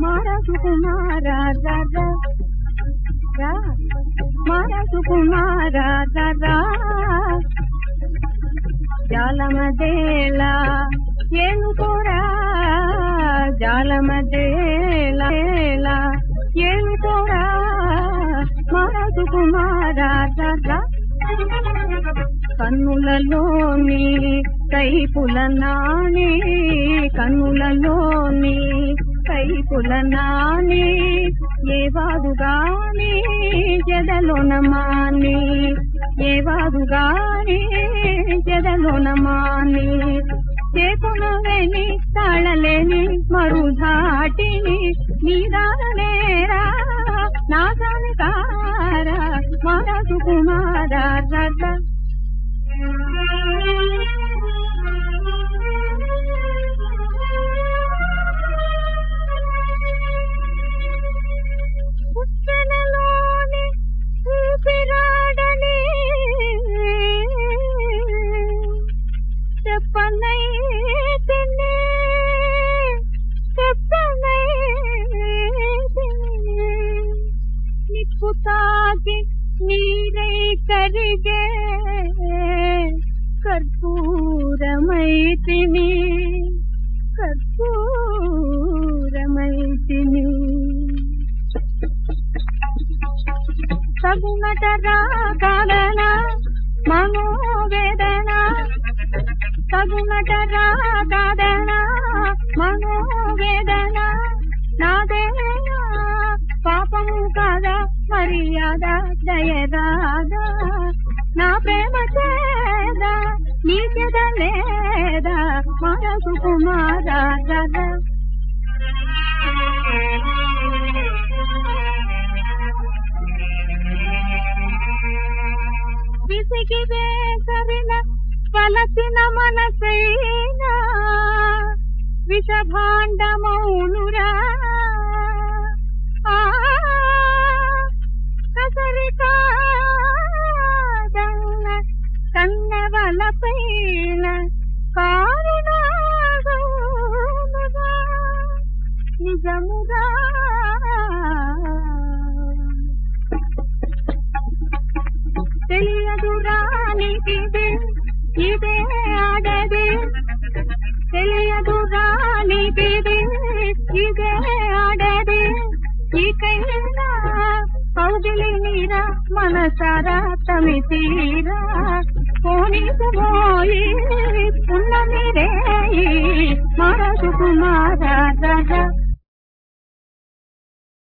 మార సుకుమార రా రా రా మార సుకుమార రా రా జాలమదేళ ఏనుకోరా జాలమదేళ ఏనుకోరా మార సుకుమార రా రా కన్నులలోని కైపుల నాని కన్నులలోని కైపుల నాని ఏవాదుగాని జదలోన మాని ఏవాదుగాని జదలోన మాని చేకునవేని తాళలేని మరుధాటిని నీదానేరా నాగాని కారా మనసు కుమార రథ ఉచ్చనలోని ఊపిరాడని చెప్పనై తిని చెప్పనై తిని నిప్పు తాకి నీరై కరిగే కర్పూరమై తిని కర్పూరమై తిని సగుణట రాగాలన మనోవేదన సగుణట రాగాదన మనోవేదన నాదేనా పాపము కాదా మర్యాద దయరాదా నా ప్రేమ చేదా నీకెద లేదా మనసు కుమార గదా విసిగి వేసరిన పలసిన మనసైనా విషభాండమౌనురా ఆ కసరికాదన్న కన్నవలపైన కారుణాగౌనురా నిజముగా తెలియదురా నీకిదే ఇదే ఆడదే తెలియదురా నీకిదే ఇదే ఆడదే ఇకైనా కౌగిలి నీరా మనసారా తమి తీరా పోనీసు మోయి ఉన్న మీరే మరసు కుమార